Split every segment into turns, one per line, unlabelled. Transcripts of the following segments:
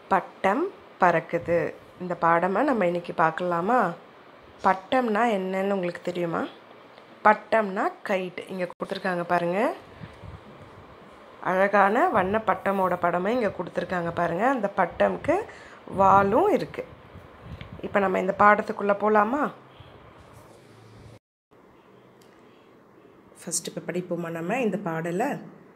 பட்டம் பறக்குது இந்த பாடமை நம்ம இன்றைக்கி பார்க்கலாமா பட்டம்னா என்னன்னு உங்களுக்கு தெரியுமா பட்டம்னா கைட் இங்கே கொடுத்துருக்காங்க பாருங்கள் அழகான வண்ண பட்டமோட படமை இங்கே கொடுத்துருக்காங்க பாருங்கள் அந்த பட்டம்க்கு வாலும் இருக்குது இப்போ நம்ம இந்த பாடத்துக்குள்ளே போகலாமா ஃபஸ்ட்டு இப்போ படிப்போமா நம்ம இந்த பாடலை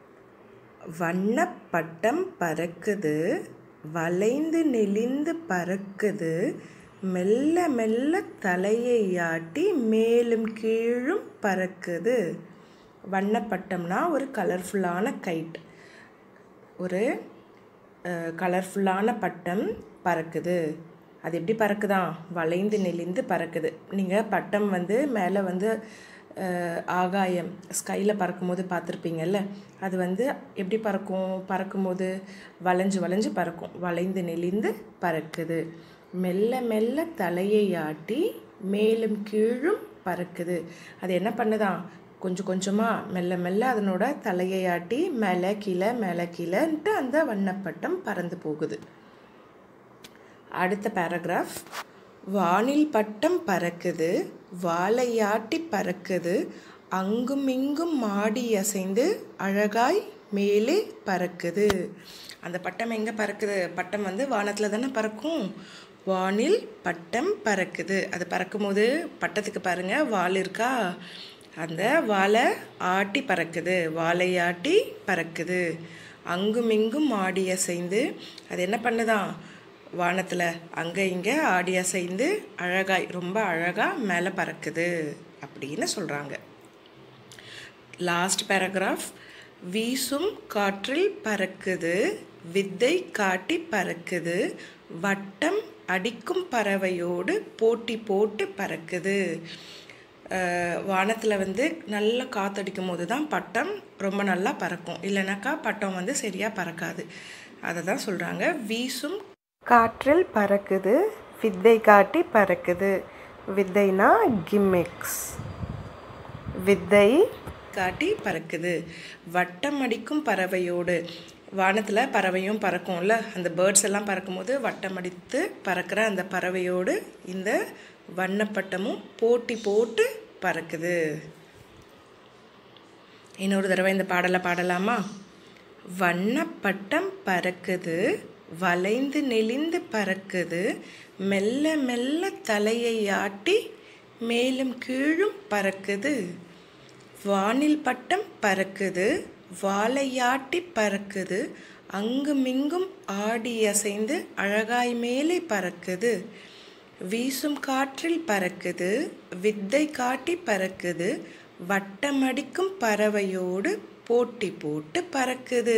வண்ணப்பட்டம் பறக்குது வளைந்து நெளிந்து பறக்குது மெல்ல மெல்ல தலையை ஆட்டி மேலும் கீழும் பறக்குது வண்ணப்பட்டம்னா ஒரு கலர்ஃபுல்லான கைட் ஒரு கலர்ஃபுல்லான பட்டம் பறக்குது அது எப்படி பறக்குதான் வளைந்து நெளிந்து பறக்குது நீங்கள் பட்டம் வந்து மேலே வந்து ஆகாயம் ஸ்கையில் பறக்கும்போது பார்த்துருப்பீங்கல்ல அது வந்து எப்படி பறக்கும் பறக்கும்போது வளைஞ்சு வளைஞ்சு பறக்கும் வளைந்து நெளிந்து பறக்குது மெல்ல மெல்ல தலையை ஆட்டி மேலும் கீழும் பறக்குது அது என்ன பண்ணுதான் கொஞ்சம் கொஞ்சமாக மெல்ல மெல்ல அதனோட தலையை ஆட்டி மேலே கீழே மேலே கீழேன்ட்டு அந்த வண்ணப்பட்டம் பறந்து போகுது அடுத்த பேராகிராஃப் வானில் பட்டம் பறக்குது வாழையாட்டி பறக்குது அங்கும் இங்கும் மாடி அசைந்து அழகாய் மேலே பறக்குது அந்த பட்டம் எங்கே பறக்குது பட்டம் வந்து வானத்தில் தானே பறக்கும் வானில் பட்டம் பறக்குது அது பறக்கும்போது பட்டத்துக்கு பாருங்கள் வால் இருக்கா அந்த வாழை ஆட்டி பறக்குது வாழையாட்டி பறக்குது அங்கும் இங்கும் ஆடி அசைந்து அது என்ன பண்ணுதான் வானத்தில் அங்கே இங்கே ஆடி அசைந்து அழகாய் ரொம்ப அழகாக மேலே பறக்குது அப்படின்னு சொல்கிறாங்க லாஸ்ட் பேராகிராஃப் வீசும் காற்றில் பறக்குது வித்தை காட்டி பறக்குது வட்டம் அடிக்கும் பறவையோடு போட்டி போட்டு பறக்குது வானத்தில் வந்து நல்லா காற்றடிக்கும் போது தான் பட்டம் ரொம்ப நல்லா பறக்கும் இல்லைனாக்கா பட்டம் வந்து சரியாக பறக்காது அதை தான் சொல்கிறாங்க வீசும் காற்றில் பறக்குது வித்தை காட்டி பறக்குது வித்தைனா கிம்மிக்ஸ் வித்தை காட்டி பறக்குது வட்டம் அடிக்கும் பறவையோடு வானத்தில் பறவையும் பறக்கும்ல அந்த பேர்ட்ஸ் எல்லாம் பறக்கும்போது வட்டம் அடித்து பறக்கிற அந்த பறவையோடு இந்த வண்ணப்பட்டமும் போட்டி போட்டு பறக்குது இன்னொரு தடவை இந்த பாடலை பாடலாமா வண்ணப்பட்டம் பறக்குது வளைந்து நெளிந்து பறக்குது மெல்ல மெல்ல தலையை ஆட்டி மேலும் கீழும் பறக்குது வானில் பட்டம் பறக்குது வாழையாட்டி பறக்குது அங்குமிங்கும் ஆடி அசைந்து அழகாய் மேலே பறக்குது வீசும் காற்றில் பறக்குது வித்தை காட்டி பறக்குது வட்டமடிக்கும் பறவையோடு போட்டி போட்டு பறக்குது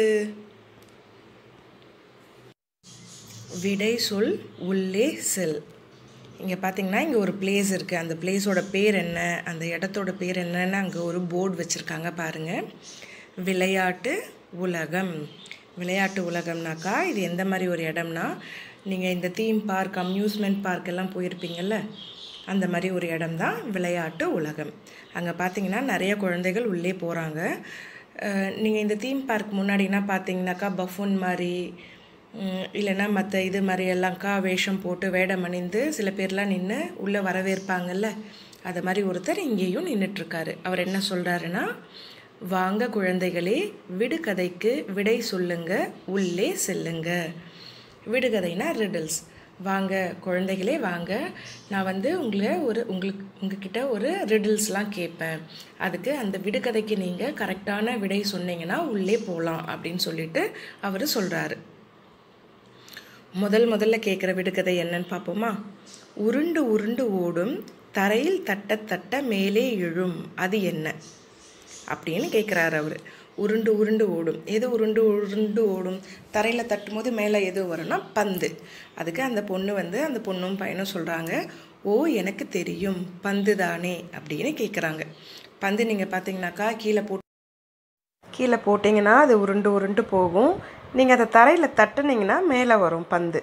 விடை சொல் உள்ளே செல் இங்கே பார்த்தீங்கன்னா இங்கே ஒரு பிளேஸ் இருக்குது அந்த பிளேஸோட பேர் என்ன அந்த இடத்தோட பேர் என்னன்னு அங்கே ஒரு போர்டு வச்சுருக்காங்க பாருங்கள் விளையாட்டு உலகம் விளையாட்டு உலகம்னாக்கா இது எந்த மாதிரி ஒரு இடம்னா நீங்கள் இந்த தீம் பார்க் அம்யூஸ்மெண்ட் பார்க் எல்லாம் போயிருப்பீங்கள்ல அந்த மாதிரி ஒரு இடம் தான் விளையாட்டு உலகம் அங்கே பார்த்தீங்கன்னா நிறைய குழந்தைகள் உள்ளே போகிறாங்க நீங்கள் இந்த தீம் பார்க் முன்னாடினா பார்த்தீங்கன்னாக்கா பஃபூன் மாதிரி இல்லைன்னா மற்ற இது மாதிரி எல்லாம்க்கா வேஷம் போட்டு வேடம் அணிந்து சில பேர்லாம் நின்று உள்ளே வரவேற்பாங்கல்ல அது மாதிரி ஒருத்தர் இங்கேயும் நின்றுட்டுருக்காரு அவர் என்ன சொல்கிறாருன்னா வாங்க குழந்தைகளே விடுகதைக்கு விடை சொல்லுங்க உள்ளே செல்லுங்க விடுகதைனா ரிடில்ஸ் வாங்க குழந்தைகளே வாங்க நான் வந்து உங்களை ஒரு உங்களுக்கு உங்ககிட்ட ஒரு ரிடில்ஸ்லாம் கேட்பேன் அதுக்கு அந்த விடுகதைக்கு நீங்கள் கரெக்டான விடை சொன்னீங்கன்னா உள்ளே போகலாம் அப்படின்னு சொல்லிட்டு அவர் சொல்கிறாரு முதல் முதல்ல கேட்குற விடுகதை என்னன்னு பார்ப்போமா உருண்டு உருண்டு ஓடும் தரையில் தட்ட தட்ட மேலே எழும் அது என்ன அப்படின்னு கேட்குறாரு அவர் உருண்டு உருண்டு ஓடும் எது உருண்டு உருண்டு ஓடும் தரையில் தட்டும் போது மேலே எது வரும்னா பந்து அதுக்கு அந்த பொண்ணு வந்து அந்த பொண்ணும் பையனும் சொல்கிறாங்க ஓ எனக்கு தெரியும் பந்து தானே அப்படின்னு கேட்குறாங்க பந்து நீங்கள் பார்த்தீங்கன்னாக்கா கீழே போட்டு கீழே போட்டிங்கன்னா அது உருண்டு உருண்டு போகும் நீங்கள் அதை தரையில் தட்டுனீங்கன்னா மேலே வரும் பந்து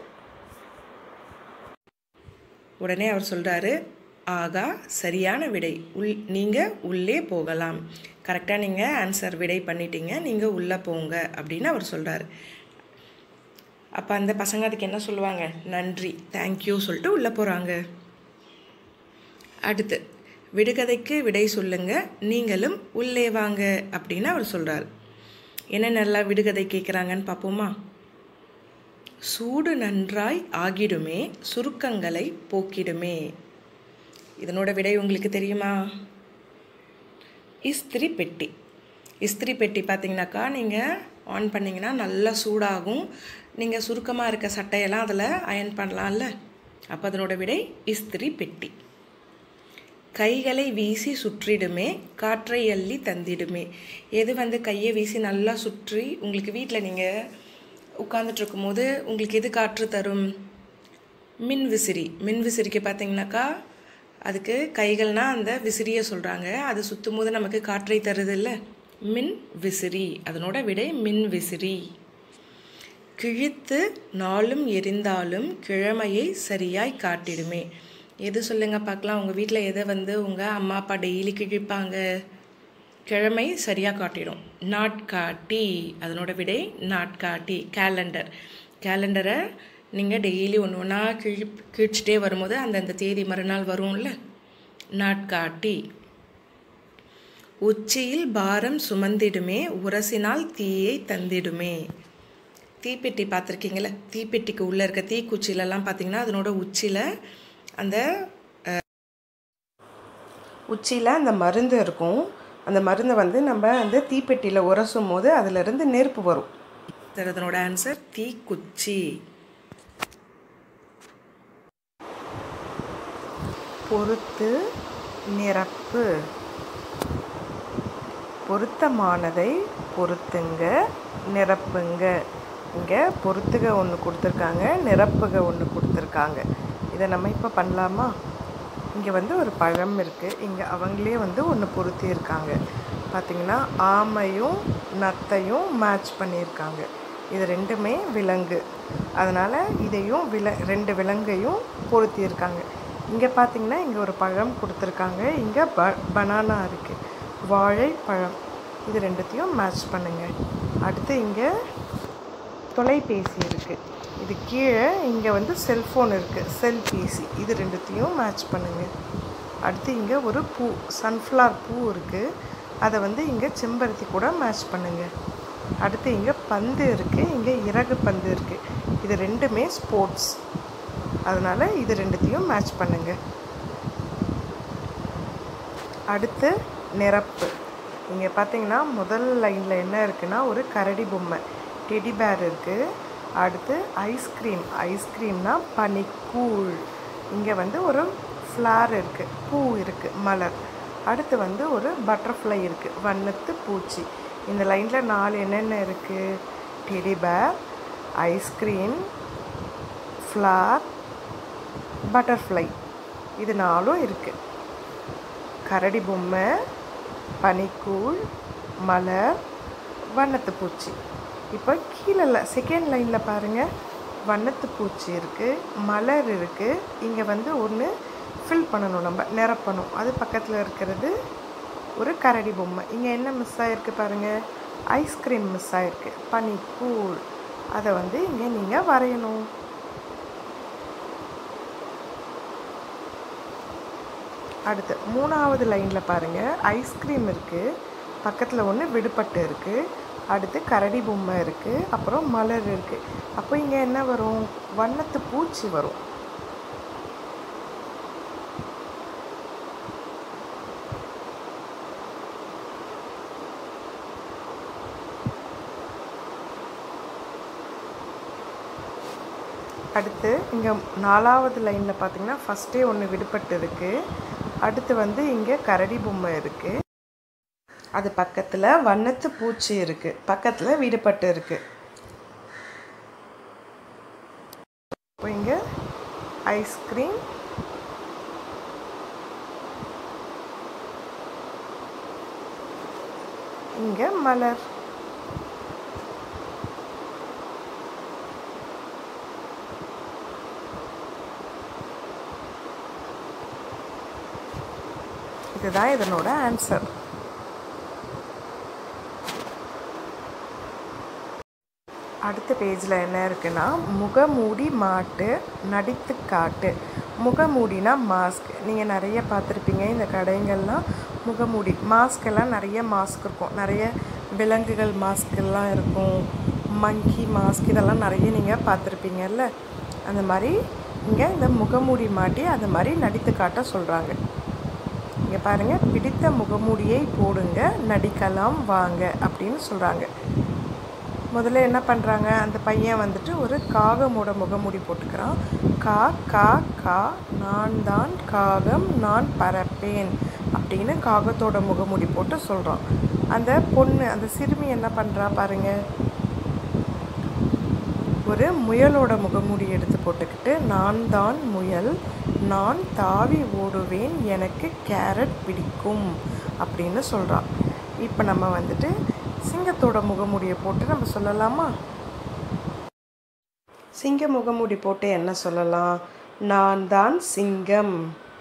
உடனே அவர் சொல்கிறாரு ஆகா சரியான விடை உள் நீங்கள் உள்ளே போகலாம் கரெக்டாக நீங்கள் ஆன்சர் விடை பண்ணிட்டீங்க நீங்கள் உள்ளே போங்க அப்படின்னு அவர் சொல்கிறார் அப்போ அந்த பசங்க அதுக்கு என்ன சொல்லுவாங்க நன்றி தேங்க்யூ சொல்லிட்டு உள்ளே போகிறாங்க அடுத்து விடுகதைக்கு விடை சொல்லுங்க நீங்களும் உள்ளே வாங்க அப்படின்னு அவர் சொல்கிறார் என்ன நல்லா விடுகதை கேட்குறாங்கன்னு பார்ப்போமா சூடு நன்றாய் ஆகிடுமே சுருக்கங்களை போக்கிடுமே இதனோட விடை உங்களுக்கு தெரியுமா இஸ்திரி பெட்டி இஸ்திரி பெட்டி பார்த்தீங்கன்னாக்கா நீங்கள் ஆன் பண்ணிங்கன்னா நல்லா சூடாகும் நீங்கள் சுருக்கமாக இருக்க சட்டையெல்லாம் அதில் அயன் பண்ணலாம்ல அப்போ அதனோட விடை இஸ்திரி பெட்டி கைகளை வீசி சுற்றிடுமே காற்றை அள்ளி தந்திடுமே எது வந்து கையை வீசி நல்லா சுற்றி உங்களுக்கு வீட்டில் நீங்கள் உட்காந்துட்டு இருக்கும்போது உங்களுக்கு எது காற்று தரும் மின் விசிறி மின் விசிறிக்கு பார்த்தீங்கன்னாக்கா அதுக்கு கைகள்னால் அந்த விசிறியை சொல்கிறாங்க அது சுற்றும் போது நமக்கு காற்றை தருது இல்லை மின் விசிறி அதனோட விடை மின் விசிறி கிழித்து நாளும் எரிந்தாலும் கிழமையை சரியாய் காட்டிடுமே எது சொல்லுங்க பார்க்கலாம் உங்கள் வீட்டில் எதை வந்து உங்கள் அம்மா அப்பா டெய்லி கிழிப்பாங்க கிழமை சரியாக காட்டிடும் நாட்காட்டி அதனோட விடை நாட்காட்டி கேலண்டர் கேலண்டரை நீங்கள் டெய்லி ஒன்று ஒன்றா கிழி கிழிச்சிட்டே வரும்போது அந்தந்த தேதி மறுநாள் வரும்ல நாட்காட்டி உச்சியில் பாரம் சுமந்திடுமே உரசினால் தீயை தந்திடுமே தீப்பெட்டி பார்த்துருக்கீங்கள தீப்பெட்டிக்கு உள்ளே இருக்க தீக்குச்சிலெல்லாம் பார்த்தீங்கன்னா அதனோட உச்சியில் அந்த உச்சியில் அந்த மருந்து இருக்கும் அந்த மருந்தை வந்து நம்ம அந்த தீப்பெட்டியில் உரசும் போது அதிலிருந்து நெருப்பு வரும் சார் அதனோட ஆன்சர் தீக்குச்சி பொறுத்து நிரப்பு பொருத்தமானதை பொறுத்துங்க நிரப்புங்க இங்கே பொறுத்துக ஒன்று கொடுத்துருக்காங்க நிரப்புக ஒன்று கொடுத்துருக்காங்க இதை நம்ம இப்போ பண்ணலாமா இங்கே வந்து ஒரு பழம் இருக்குது இங்கே அவங்களே வந்து ஒன்று பொருத்தி இருக்காங்க பார்த்திங்கன்னா ஆமையும் நத்தையும் மேட்ச் பண்ணியிருக்காங்க இது ரெண்டுமே விலங்கு அதனால் இதையும் வில ரெண்டு விலங்கையும் பொருத்தியிருக்காங்க இங்கே பார்த்தீங்கன்னா இங்கே ஒரு பழம் கொடுத்துருக்காங்க இங்கே ப பனானா இருக்குது வாழைப்பழம் இது ரெண்டுத்தையும் மேட்ச் பண்ணுங்கள் அடுத்து இங்கே தொலைபேசி இருக்குது இது கீழே இங்கே வந்து செல்ஃபோன் இருக்குது செல்பேசி இது ரெண்டுத்தையும் மேட்ச் பண்ணுங்கள் அடுத்து இங்கே ஒரு பூ சன்ஃப்ளவர் பூ இருக்குது அதை வந்து இங்கே செம்பருத்தி கூட மேட்ச் பண்ணுங்கள் அடுத்து இங்கே பந்து இருக்குது இங்கே இறகு பந்து இருக்குது இது ரெண்டுமே ஸ்போர்ட்ஸ் அதனால் இது ரெண்டுத்தையும் மேட்ச் பண்ணுங்கள் அடுத்து நிரப்பு இங்கே பார்த்தீங்கன்னா முதல் லைனில் என்ன இருக்குன்னா ஒரு கரடி பொம்மை டெடி பேர் இருக்குது அடுத்து ஐஸ்கிரீம் ஐஸ்கிரீம்னா பனிக்கூழ் இங்கே வந்து ஒரு ஃப்ளார் இருக்குது பூ இருக்குது மலர் அடுத்து வந்து ஒரு பட்டர்ஃப்ளை இருக்குது வண்ணத்து பூச்சி இந்த லைனில் நாலு என்னென்ன இருக்குது teddy bear ice cream flower butterfly இது நாலும் இருக்குது கரடி பொம்மை பனிக்கூழ் மலர் வண்ணத்து பூச்சி இப்போ கீழே செகண்ட் லைனில் பாருங்கள் வண்ணத்து பூச்சி இருக்குது மலர் இருக்குது இங்கே வந்து ஒன்று ஃபில் பண்ணணும் நம்ம நிரப்பணும் அது பக்கத்தில் இருக்கிறது ஒரு கரடி பொம்மை இங்கே என்ன மிஸ் ஆகிருக்கு பாருங்கள் ஐஸ்கிரீம் மிஸ் ஆகிருக்கு பனிக்கூழ் அதை வந்து இங்கே நீங்கள் வரையணும் அடுத்து மூணாவது லைனில் பாருங்கள் ஐஸ்கிரீம் இருக்குது பக்கத்தில் ஒன்று விடுபட்டு இருக்குது அடுத்து கரடி பொம்மை இருக்குது அப்புறம் மலர் இருக்குது அப்போ இங்கே என்ன வரும் வண்ணத்து பூச்சி வரும் அடுத்து இங்கே நாலாவது லைனில் பார்த்தீங்கன்னா ஃபஸ்ட்டே ஒன்று விடுபட்டு இருக்குது அடுத்து வந்து இங்கே கரடி பொம்மை இருக்குது அது பக்கத்தில் வண்ணத்து பூச்சி இருக்குது பக்கத்தில் விடுபட்டு இருக்குது இப்போ இங்கே ஐஸ்கிரீம் இங்கே மலர் இதுதான் இதனோட ஆன்சர் அடுத்த பேஜில் என்ன இருக்குன்னா முகமூடி மாட்டு நடித்து காட்டு முகமூடினா மாஸ்க் நீங்கள் நிறைய பார்த்துருப்பீங்க இந்த கடைங்கள்லாம் முகமூடி மாஸ்க் எல்லாம் நிறைய மாஸ்க் இருக்கும் நிறைய விலங்குகள் மாஸ்க் எல்லாம் இருக்கும் மங்கி மாஸ்க் இதெல்லாம் நிறைய நீங்கள் பார்த்துருப்பீங்கல்ல அந்த மாதிரி இங்கே இந்த முகமூடி மாட்டி அந்த மாதிரி நடித்து காட்ட சொல்கிறாங்க இங்கே பாருங்கள் பிடித்த முகமூடியை போடுங்க நடிக்கலாம் வாங்க அப்படின்னு சொல்கிறாங்க முதல்ல என்ன பண்ணுறாங்க அந்த பையன் வந்துட்டு ஒரு காகமோட முகமூடி போட்டுக்கிறான் கா கா கா நான் தான் காகம் நான் பறப்பேன் அப்படின்னு காகத்தோட முகமூடி போட்டு சொல்கிறான் அந்த பொண்ணு அந்த சிறுமி என்ன பண்ணுறா பாருங்க ஒரு முயலோட முகமூடி எடுத்து போட்டுக்கிட்டு நான் தான் முயல் நான் தாவி ஓடுவேன் எனக்கு கேரட் பிடிக்கும் அப்படின்னு சொல்கிறான் இப்போ நம்ம வந்துட்டு சிங்கத்தோட முகமூடியை போட்டு நம்ம சொல்லலாமா சிங்க முகமூடி போட்டு என்ன சொல்லலாம் நான் தான் சிங்கம்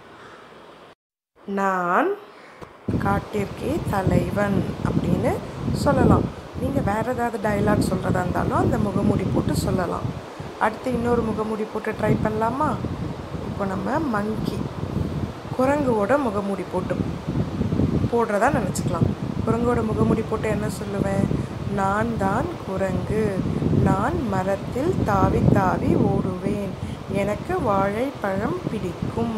நான் காட்டிற்கே தலைவன் அப்படின்னு சொல்லலாம் நீங்கள் வேறு ஏதாவது டைலாக் சொல்கிறதா இருந்தாலும் அந்த முகமூடி போட்டு சொல்லலாம் அடுத்து இன்னொரு முகமூடி போட்டு ட்ரை பண்ணலாமா இப்போ நம்ம மங்கி குரங்குவோட முகமூடி போட்டு போடுறதா நினச்சிக்கலாம் குரங்கோட முகமூடி போட்டு என்ன சொல்லுவேன் நான் தான் குரங்கு நான் மரத்தில் தாவி தாவி ஓடுவேன் எனக்கு வாழைப்பழம் பிடிக்கும்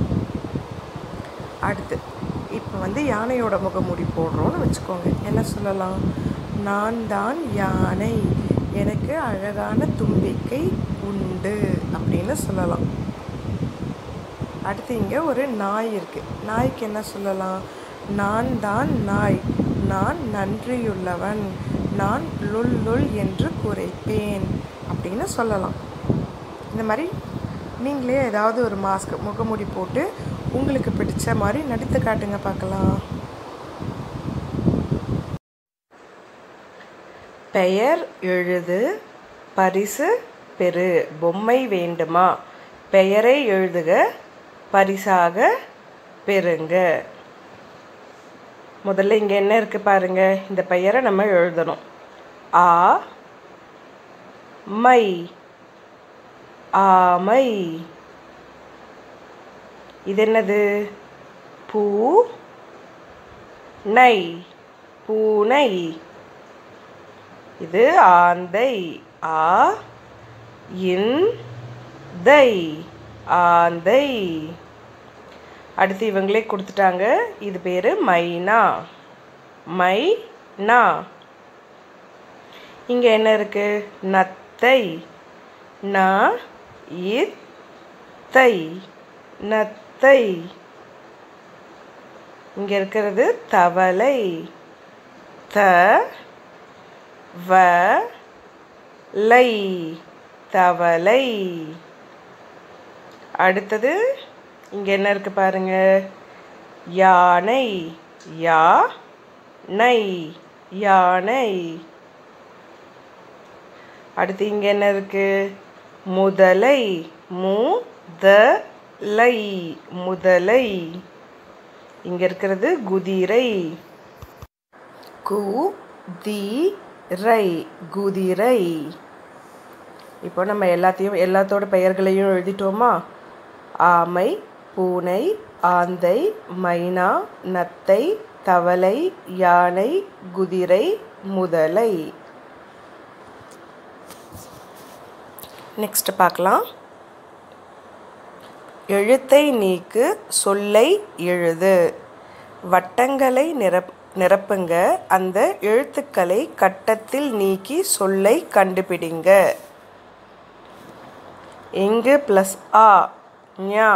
அடுத்து இப்போ வந்து யானையோட முகமூடி போடுறோன்னு வச்சுக்கோங்க என்ன சொல்லலாம் நான் தான் யானை எனக்கு அழகான தும்பிக்கை உண்டு அப்படின்னு சொல்லலாம் அடுத்து இங்கே ஒரு நாய் இருக்குது நாய்க்கு என்ன சொல்லலாம் நான் தான் நாய் நான் நன்றியுள்ளவன் நான் லுல் லுல் என்று குறைப்பேன் அப்படின்னு சொல்லலாம் இந்த மாதிரி நீங்களே ஏதாவது ஒரு மாஸ்க் முகமூடி போட்டு உங்களுக்கு பிடிச்ச மாதிரி நடித்து காட்டுங்க பார்க்கலாம் பெயர் எழுது பரிசு பெறு பொம்மை வேண்டுமா பெயரை எழுதுக பரிசாக பெறுங்க முதல்ல இங்கே என்ன இருக்குது பாருங்க இந்த பெயரை நம்ம எழுதணும் ஆ மை ஆமை இது என்னது பூ நை பூனை இது ஆந்தை ஆ இன் தை ஆந்தை அடுத்து இவங்களே கொடுத்துட்டாங்க இது பேர் மைனா மைனா இங்கே என்ன இருக்கு நத்தை ந தை நத்தை இங்கே இருக்கிறது தவளை த வ லை தவளை அடுத்தது இங்கே என்ன இருக்கு பாருங்க யானை யா நை யானை அடுத்து இங்கே என்ன இருக்கு முதலை மு த லை முதலை இங்கே இருக்கிறது குதிரை கு தி ரை குதிரை இப்போ நம்ம எல்லாத்தையும் எல்லாத்தோட பெயர்களையும் எழுதிட்டோமா ஆமை பூனை ஆந்தை மைனா நத்தை தவளை யானை குதிரை முதலை நெக்ஸ்ட் பார்க்கலாம் எழுத்தை நீக்கு சொல்லை எழுது வட்டங்களை நிரப் நிரப்புங்க அந்த எழுத்துக்களை கட்டத்தில் நீக்கி சொல்லை கண்டுபிடிங்க இங்கு ப்ளஸ் ஆ ஞா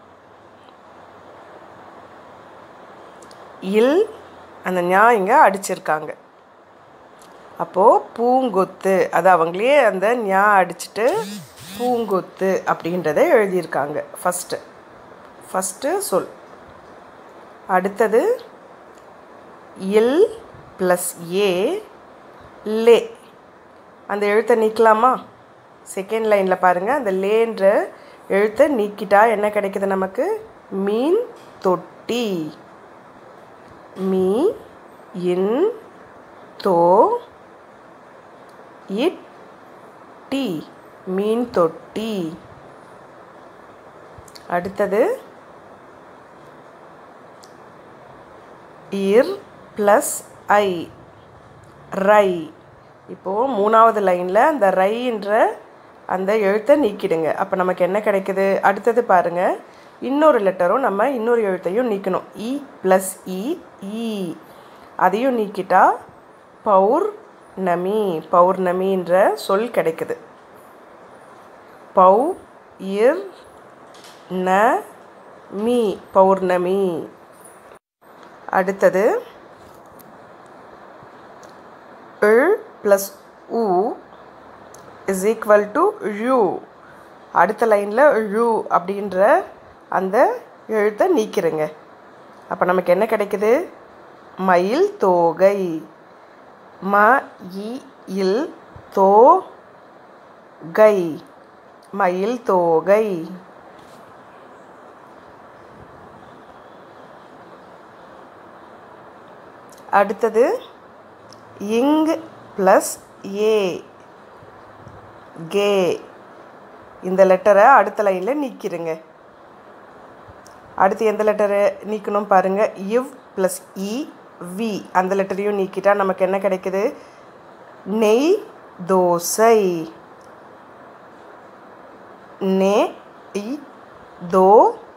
இல் அந்த ஞா இங்கே அடிச்சிருக்காங்க அப்போது பூங்கொத்து அது அவங்களே அந்த ஞா அடிச்சுட்டு பூங்கொத்து அப்படின்றத எழுதியிருக்காங்க ஃபஸ்ட்டு ஃபஸ்ட்டு சொல் அடுத்தது இல் ப்ளஸ் ஏ லே அந்த எழுத்தை நீக்கலாமா செகண்ட் லைனில் பாருங்கள் அந்த லேன்ற எழுத்தை நீக்கிட்டா என்ன கிடைக்குது நமக்கு மீன் தொட்டி மீ இன் தோ இட் தொட்டி மீன் தொட்டி அடுத்தது இர் ப்ளஸ் ஐ ரை இப்போது மூணாவது லைனில் அந்த ரைன்ற அந்த எழுத்தை நீக்கிடுங்க அப்போ நமக்கு என்ன கிடைக்குது அடுத்தது பாருங்கள் இன்னொரு லெட்டரும் நம்ம இன்னொரு எழுத்தையும் நீக்கணும் இ ப்ளஸ் இ ஈ அதையும் நீக்கிட்டா பௌர்ணமி பௌர்ணமின்ற சொல் கிடைக்குது பௌ இர் ந மீ பௌர்ணமி அடுத்தது இல் ப்ளஸ் உ இஸ் ஈக்குவல் டு ழு அடுத்த லைனில் ழு அப்படின்ற அந்த எழுத்தை நீக்கிறேங்க அப்போ நமக்கு என்ன கிடைக்குது மயில் தோகை ம இ இல் தோ கை மயில் தோகை அடுத்தது இங் ப்ளஸ் ஏ கே இந்த லெட்டரை அடுத்த லைனில் நீக்கிடுங்க அடுத்து எந்த லெட்டரை நீக்கணும் பாருங்கள் இவ் ப்ளஸ் இ வி அந்த லெட்டரையும் நீக்கிட்டா நமக்கு என்ன கிடைக்குது நெய் தோசை நே இ தோ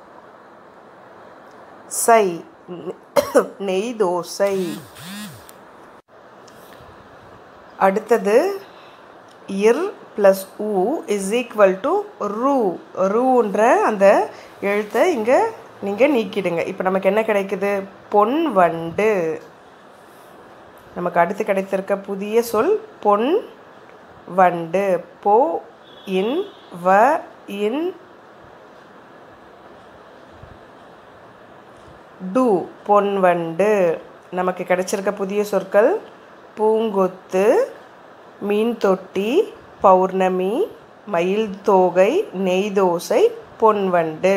சை நெய் தோசை அடுத்தது இர் ப்ளஸ் ஊ இஸ் ஈக்குவல் டு ரூ ரூன்ற அந்த எழுத்தை இங்கே நீங்கள் நீக்கிடுங்க இப்போ நமக்கு என்ன கிடைக்குது பொன் வண்டு நமக்கு அடுத்து கிடைத்திருக்க புதிய சொல் பொன் வண்டு போ இன் வ இன் டு பொன் வண்டு நமக்கு கிடைச்சிருக்க புதிய சொற்கள் பூங்கொத்து மீன் தொட்டி பௌர்ணமி மயில் தோகை நெய் தோசை பொன்வண்டு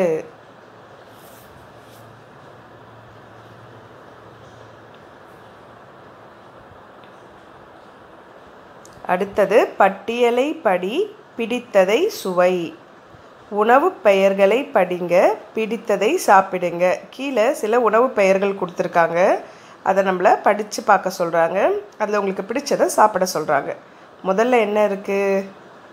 அடுத்தது பட்டியலை படி பிடித்ததை சுவை உணவு பெயர்களை படிங்க பிடித்ததை சாப்பிடுங்க கீழே சில உணவு பெயர்கள் கொடுத்துருக்காங்க அதை நம்மளை படித்து பார்க்க சொல்கிறாங்க அதில் உங்களுக்கு பிடிச்சதை சாப்பிட சொல்கிறாங்க முதல்ல என்ன இருக்குது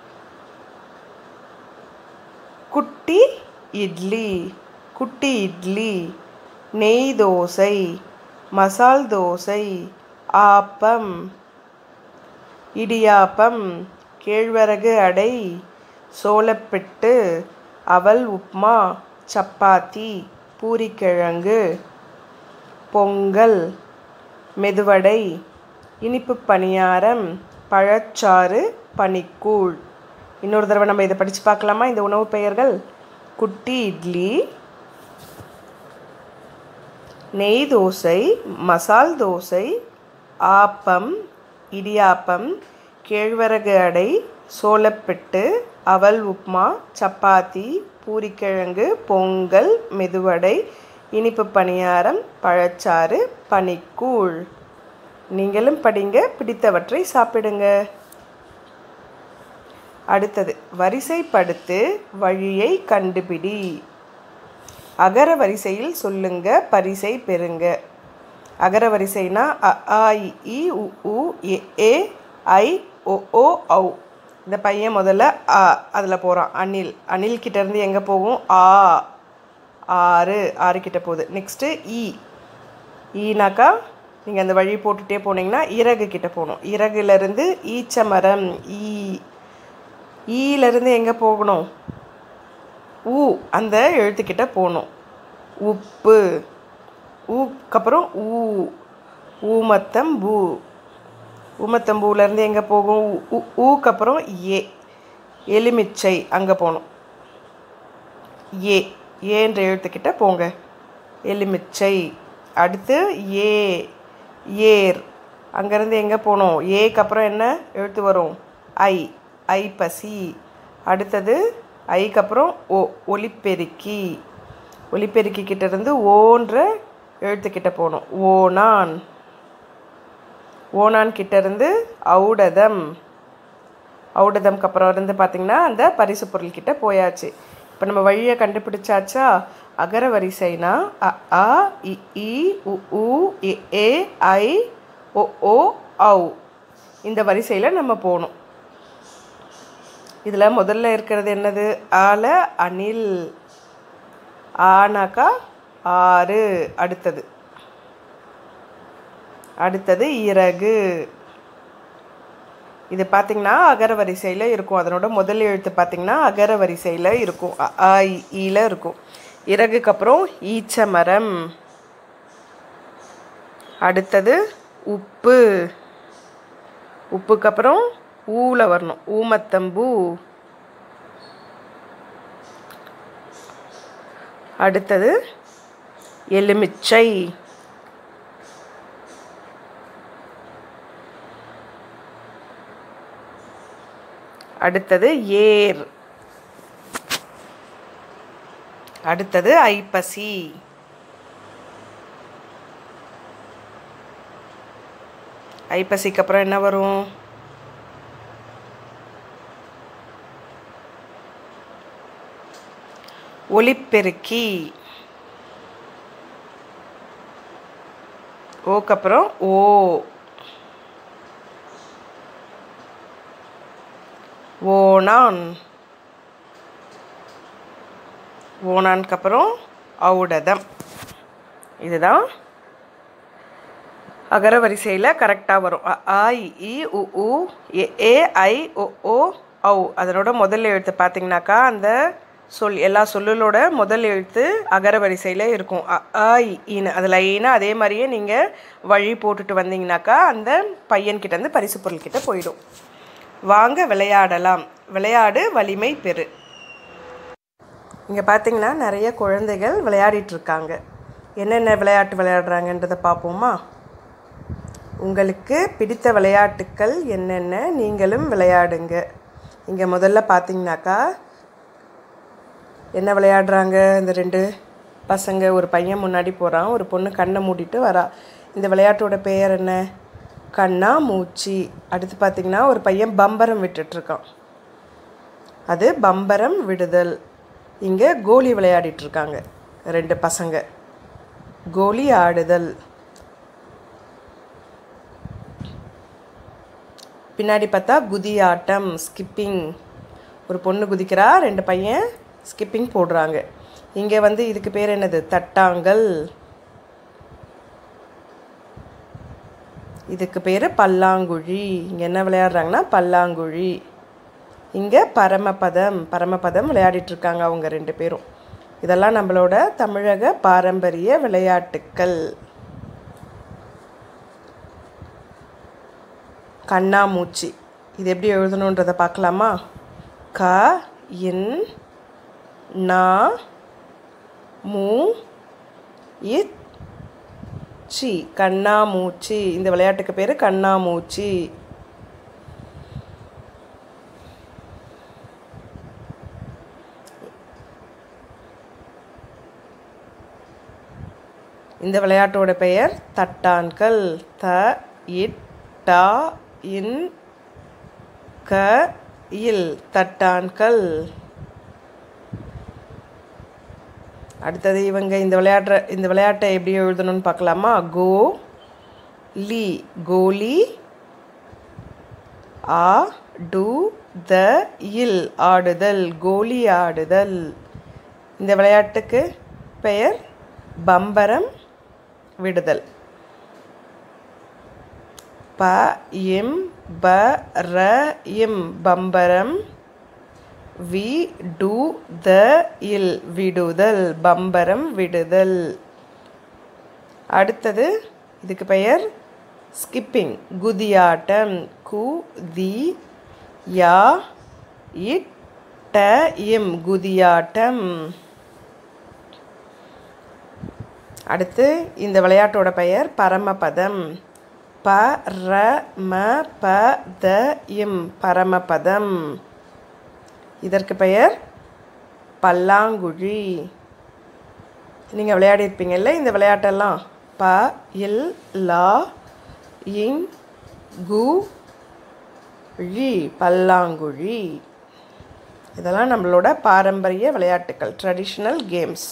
குட்டி இட்லி குட்டி இட்லி நெய் தோசை மசால் தோசை ஆப்பம் இடியாப்பம் கேழ்வரகு அடை சோளப்பிட்டு அவல் உப்மா சப்பாத்தி பூரிக்கிழங்கு பொங்கல் மெதுவடை இனிப்பு பணியாரம் பழச்சாறு பனிக்கூழ் இன்னொரு தடவை நம்ம இதை படித்து பார்க்கலாமா இந்த உணவு பெயர்கள் குட்டி இட்லி நெய் தோசை மசால் தோசை ஆப்பம் இடியாப்பம் கேழ்வரகு அடை சோளப்பிட்டு அவல் உப்மா சப்பாத்தி பூரிக்கிழங்கு பொங்கல் மெதுவடை இனிப்பு பணியாரம் பழச்சாறு பனிக்கூழ் நீங்களும் படிங்க பிடித்தவற்றை சாப்பிடுங்க அடுத்தது வரிசைப்படுத்து வழியை கண்டுபிடி அகர வரிசையில் சொல்லுங்க பரிசை பெறுங்க அகர வரிசைனா அ ஆ இ, இ உ உ எ ஏ ஐ ஒ ஓ ஔ இந்த பையன் முதல்ல அ அதில் போகிறான் அணில் அணில் கிட்ட இருந்து எங்கே போகும் ஆ ஆறு ஆறு கிட்ட போகுது நெக்ஸ்ட்டு இ ஈனாக்கா நீங்கள் அந்த வழி போட்டுகிட்டே போனீங்கன்னா இறகு கிட்ட போகணும் இறகுலேருந்து ஈச்சமரம் ஈ ஈலேருந்து எங்கே போகணும் ஊ அந்த எழுத்துக்கிட்ட போகணும் உப்பு ஊக்கப்புறம் ஊ ஊமத்தம்பூ ஊமத்தம்பூலேருந்து எங்கே போகும் ஊ ஊக்கப்புறம் ஏ எலுமிச்சை அங்கே போகணும் ஏ ஏன்ற எழுத்துக்கிட்ட போங்க எலுமிச்சை அடுத்து ஏ ஏர் அங்கேருந்து எங்கே போகணும் ஏக்கு அப்புறம் என்ன எழுத்து வரும் ஐ ஐ பசி அடுத்தது ஐக்கு அப்புறம் ஓ ஒலிப்பெருக்கி ஒலிப்பெருக்கி கிட்ட இருந்து ஓன்ற எழுத்துக்கிட்ட போகணும் ஓனான் ஓனான் கிட்ட இருந்து ஔடதம் ஔடதம்க்கு அப்புறம் இருந்து பார்த்திங்கன்னா அந்த பரிசு பொருள்கிட்ட போயாச்சு இப்போ நம்ம வழியை கண்டுபிடிச்சாச்சா அகர வரிசைனா அ ஆ இ ஈ உ ஊ எ ஏ ஐ ஒ ஓ ஔ இந்த வரிசையில் நம்ம போகணும் இதில் முதல்ல இருக்கிறது என்னது ஆல அணில் ஆனாக்கா ஆறு அடுத்தது அடுத்தது இறகு இது பார்த்திங்கன்னா அகர வரிசையில் இருக்கும் அதனோட முதல் எழுத்து பார்த்திங்கன்னா அகர வரிசையில் இருக்கும் அ, ஆ இ, ஈல இருக்கும் இறகுக்கு அப்புறம் ஈச்ச மரம் அடுத்தது உப்பு உப்புக்கு அப்புறம் ஊல வரணும் ஊமத்தம்பூ அடுத்தது எலுமிச்சை அடுத்தது ஏர் அடுத்தது ஐப்பசி ஐப்பசிக்கு அப்புறம் என்ன வரும் ஒலிப்பெருக்கி ஓக்கு அப்புறம் ஓ ஓணான் ஓணான்க்கு அப்புறம் ஔடதம் இதுதான் அகர வரிசையில் கரெக்டாக வரும் அ, ஆ இ, ஈ உ ஊ எ ஏ ஐ ஒ ஓ ஔ அதனோட முதல் எழுத்து பார்த்தீங்கன்னாக்கா அந்த சொல் எல்லா சொல்லலோட முதல் எழுத்து அகர வரிசையில் இருக்கும் அ, ஆ இ, ஈன்னு அது லைனாக அதே மாதிரியே நீங்கள் வழி போட்டுட்டு வந்தீங்கன்னாக்கா அந்த பையன்கிட்டேருந்து பரிசு பொருள்கிட்ட போயிடும் வாங்க விளையாடலாம் விளையாடு வலிமை பெறு இங்கே பார்த்தீங்கன்னா நிறைய குழந்தைகள் விளையாடிட்டு இருக்காங்க என்னென்ன விளையாட்டு விளையாடுறாங்கன்றதை பார்ப்போமா உங்களுக்கு பிடித்த விளையாட்டுக்கள் என்னென்ன நீங்களும் விளையாடுங்க இங்கே முதல்ல பார்த்தீங்கன்னாக்கா என்ன விளையாடுறாங்க இந்த ரெண்டு பசங்க ஒரு பையன் முன்னாடி போகிறான் ஒரு பொண்ணு கண்ணை மூடிட்டு வரா இந்த விளையாட்டோட பெயர் என்ன கண்ணா மூச்சி அடுத்து பார்த்திங்கன்னா ஒரு பையன் பம்பரம் விட்டுட்ருக்கான் அது பம்பரம் விடுதல் இங்கே கோலி விளையாடிட்டு இருக்காங்க ரெண்டு பசங்க கோலி ஆடுதல் பின்னாடி பார்த்தா குதி ஆட்டம் ஸ்கிப்பிங் ஒரு பொண்ணு குதிக்கிறா ரெண்டு பையன் ஸ்கிப்பிங் போடுறாங்க இங்கே வந்து இதுக்கு பேர் என்னது தட்டாங்கல் இதுக்கு பேர் பல்லாங்குழி இங்கே என்ன விளையாடுறாங்கன்னா பல்லாங்குழி இங்கே பரமபதம் பரமபதம் விளையாடிட்டு இருக்காங்க அவங்க ரெண்டு பேரும் இதெல்லாம் நம்மளோட தமிழக பாரம்பரிய விளையாட்டுக்கள் கண்ணாமூச்சி இது எப்படி எழுதணுன்றதை பார்க்கலாமா க இன் நா மூ இத் சி கண்ணாமூச்சி இந்த விளையாட்டுக்கு பேர் கண்ணாமூச்சி இந்த விளையாட்டோட பெயர் தட்டான்கள் த இட் டா இன் க இல் தட்டான்கள் அடுத்தது இவங்க இந்த விளையாடுற இந்த விளையாட்டை எப்படி எழுதணும்னு பார்க்கலாமா கோ லி கோலி ஆ டு த இல் ஆடுதல் கோலி ஆடுதல் இந்த விளையாட்டுக்கு பெயர் பம்பரம் விடுதல் ப இம் ப ர இம் பம்பரம் வி டு த இல் விடுதல் பம்பரம் விடுதல் அடுத்தது இதுக்கு பெயர் ஸ்கிப்பிங் குதியாட்டம் கு தி யா இட் ட இம் குதியாட்டம் அடுத்து இந்த விளையாட்டோட பெயர் பரமபதம் ப ர ம ப த இம் பரமபதம் இதற்கு பெயர் பல்லாங்குழி நீங்கள் விளையாடிருப்பீங்கல்ல இந்த விளையாட்டெல்லாம் ப இல் லா இங் கு ழி பல்லாங்குழி இதெல்லாம் நம்மளோட பாரம்பரிய விளையாட்டுக்கள் ட்ரெடிஷ்னல் கேம்ஸ்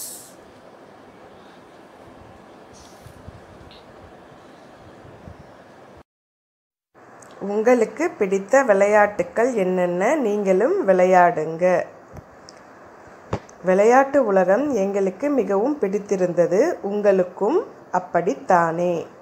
உங்களுக்கு பிடித்த விளையாட்டுக்கள் என்னென்ன நீங்களும் விளையாடுங்க விளையாட்டு உலகம் எங்களுக்கு மிகவும் பிடித்திருந்தது உங்களுக்கும் அப்படித்தானே